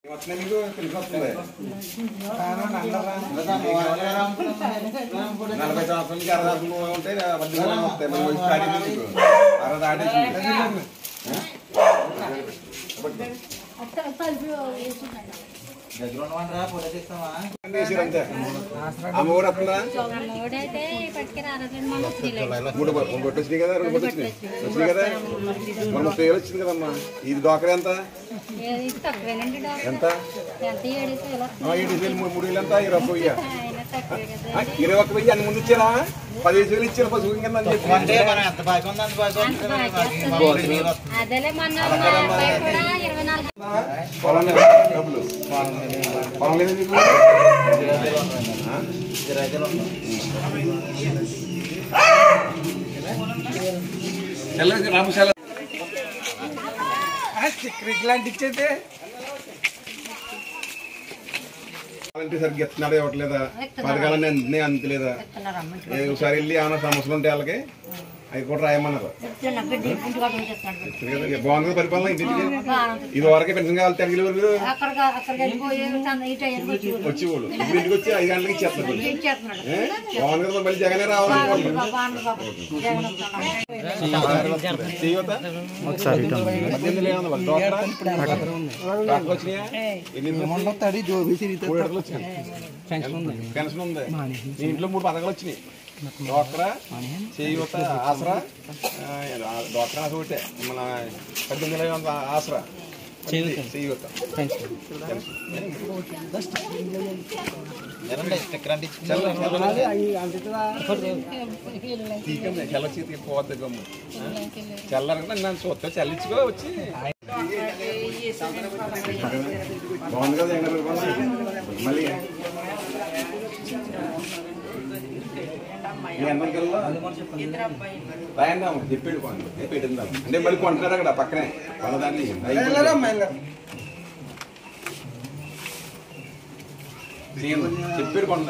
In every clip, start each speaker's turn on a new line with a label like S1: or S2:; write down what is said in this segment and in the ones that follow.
S1: వస్తున్నాయి మీకు తెలిసి వస్తుంది నలభై సంవత్సరాల నుంచి అరవై సంవత్సరాలు ఉంటే వడ్డీ కూడా వస్తాయి మరి వయసు దాటేసింది మీకు. అరవై దాటేసింది వేసారు అంతే అమ్మ ఊరు వస్తుందా
S2: లోడైతే పట్టుకుని అరవై మన స్త్రీలు
S1: మూడు బొ- ఒకటి వచ్చినాయి కదా రెండు బొట్టు వచ్చినాయి వచ్చినాయి కదా మన ముప్పై వేలు వచ్చింది కదమ్మా ఇది డోకరా ఎంత
S2: ఇది తక్కువేనండి డాక్టర్
S1: ఎంత
S2: ఎంత ఏడు వేలు
S1: ఆ, ఏడు వేలు మూడు మూడు వేలు ఎంత ఇరవై ఒక్క వెయ్యి
S2: ఆయన తక్కువే కదా
S1: ఆ, ఇరవై ఒక్క వెయ్యి అన్ని ముందు ఇచ్చారా పదిహేను వేలు ఇచ్చారు పశువు కింద అని చెప్పి
S2: అంత బాగా అదేలే మొన్న మా అబ్బాయి కూడా ఇరవై నాలుగు
S1: పొలం లేదా? డబ్బులు పొలం లేదా మీకు ఆ? తెల్ల రాము సెల
S3: ఇట్లాంటి ఇచ్చేస్తే
S1: అంటే సరిగ్గా ఇస్తున్నాడా ఇవ్వట్లేదా పథకాలన్నీ అందినాయి అంతలేదా ఏ ఒకసారి వెళ్ళి ఏమైనా సమస్యలు ఉంటే వాళ్ళకి అవి కూడా రాయమన్నారు ఇచ్చారు కదా, ఇక బాగుంది కదా పరిపాలన ఇంటికి ఇది వరకే పెన్షన్ కావాలి తెరగిలి వరకు వచ్చి వాళ్ళు ఇప్పుడు ఇంటికి వచ్చి ఐదు గంటలకి ఇచ్చేస్తారు వాళ్ళు. ఏ? బాగుంది కదా మళ్ళీ జగనే రావాలి చేయవద్దా? పద్దెనిమిది ఏమన్నా వాళ్ళు డోక్రా? డోక్రా వచ్చినాయా? ఎన్ని ఉన్నాయి? మూడు అడుగులు వచ్చినాయి. పెన్షన్ ఉంది మీ ఇంట్లో మూడు పథకాలు వచ్చినాయి డోక్రా చేయూత ఆసరా ఆ, డోక్రా ఆసరా ఒకటే మన పద్దెనిమిది వేల ఐదు వందల ఆసరా చేయూత తీకండి చల్లొచ్చి పోద్ది గమ్ము చల్లారంటే నన్ను చూస్తా చల్లించుకో వచ్చి బాగుంది కదా ఎండ మళ్ళీ మీ అందరికల్లా రాయందాము చెప్పాడు కొండ పెట్టిందాం అంటే మళ్ళీ కొంటున్నారు అక్కడ పక్కనే కొనదాన్ని చెప్పాడు కొండ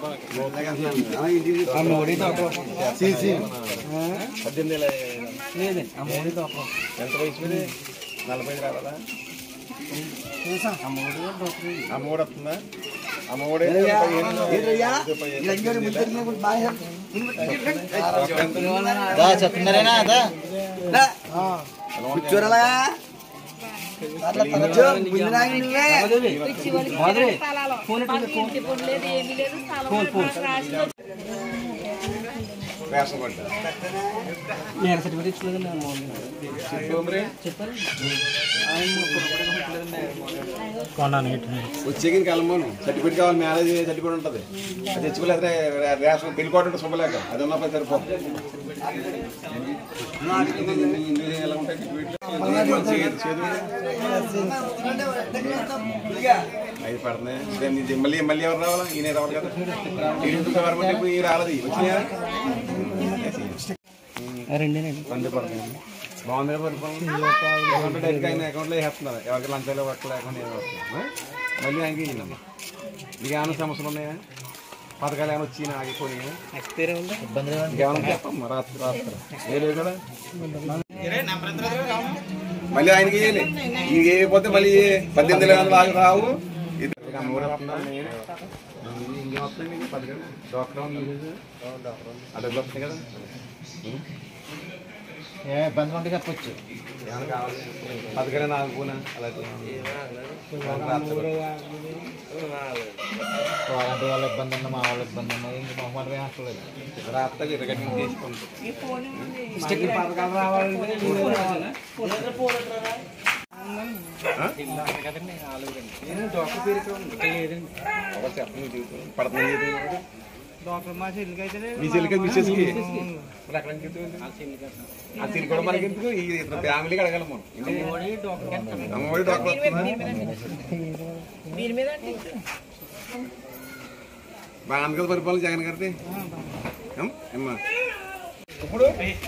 S1: పద్దెనిమిది వేల ఎంత వయసు మీది? నలభై ఐదు రావాలా అమ్మఒడి వస్తుందా అమ్మఒడి
S3: కూర్చోరలా
S1: రేషన్ కొట్ట
S3: నేను సర్టిఫికేట్ ఇచ్చలేదండి
S1: చెప్పు మరి వచ్చేకి కలమోను సర్టిఫికేట్ కావాలి మ్యారేజ్ సర్టిఫికేట్ ఉంటుంది అది తెచ్చుకోలేదు రేషన్ పెళ్లి కోట ఉంటుంది శుభలేక అది ఉన్నప్పుడు సరిపోతుంది ఇందులో ఎలా ఉంటాయి certificate లు? చేదు- ఐదు పడుతున్నాయి ఇదే ఇది మళ్ళీ మళ్ళీ ఎవరు రావాలా ఈయన రావాలి కదా ఈయన గవర్నమెంట్ ఇప్పుడు ఈ రాలేదు వచ్చినాయా
S3: రెండేనండి
S1: వంద పడుతుంది బాగుంది పరిపాలన అకౌంట్ డైరెక్ట్గా ఆయన అకౌంట్లో వేస్తున్నారు ఎవరికి లంచాలు వర్క్ లేకుండా ఏం వస్తుంది మళ్ళీ ఆయనకి ఇయ్యండి మీకు ఏమైనా సమస్యలు ఉన్నాయా పథకాలు ఏమైనా వచ్చి ఆగిపోయినాయా
S3: నెక్స్ట్ ఇయర్ ఉంది ఇబ్బంది
S1: ఇంకేమైనా చెప్పమ్మా రాత్రి రాత్రి ఏ లేదు కదా మళ్ళీ ఆయనకి వేయాలి ఇది వేయకపోతే మళ్ళీ పద్దెనిమిది వేల వందలు రావు ఇది అమ్మఒడి వస్తుందా? ఇది ఇంకేం వస్తుంది మీకు పథకాలు డాక్టర్ ఆ డబ్బులు వస్తాయి కదా
S3: ఏ ఇబ్బంది ఉంటే చెప్పొచ్చు
S1: ఏమైనా కావాలి పథకాలే నాకుపోనా అలాగే
S3: వాళ్ళంటే వాళ్ళ ఇబ్బంది ఉన్నా మా వాళ్ళ ఇబ్బంది ఉన్నా ఇంక మొహమాట అసలేదు
S1: రాత్రి ఇరగట్టి చేసుకుంటాం
S3: పథకాలు రావాలంటే నేను డాక్టర్ పేరు ఇక్కడ ఉంది లేదండి
S1: ఎవరు చెప్పండి జీవితం పడుతుంది జీవితం
S3: డాక్టర్ మా చెల్లికి అయితే
S1: మీ చెల్లికి మిస్సెస్కి మరి అక్కడ ఆ చెల్లి కూడా మనకి ఎందుకు ఈ ఇతర ఫ్యామిలీకి అడగాలి మనం అమ్మఒడి డాక్టర్ వస్తుందా బాగుంది కదా పరిపాలన జగన్ గారిది ఏం? ఏమ్మా ఇప్పుడు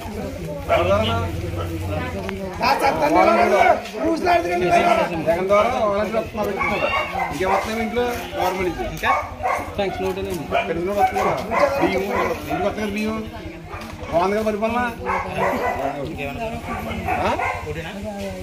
S1: జగన్ ద్వారా వాలంటీర్ వస్తున్నారు ఇంకేం వస్తున్నాయి మీ ఇంట్లో గవర్నమెంట్ నుంచి ఇంకా
S3: థ్యాంక్స్ నోట్
S1: పెన్షన్ కూడా వస్తుంది కదా. బియ్యం ఇంటికి వస్తుంది కదా బియ్యం బాగుంది కదా పరిపాలన ఆ?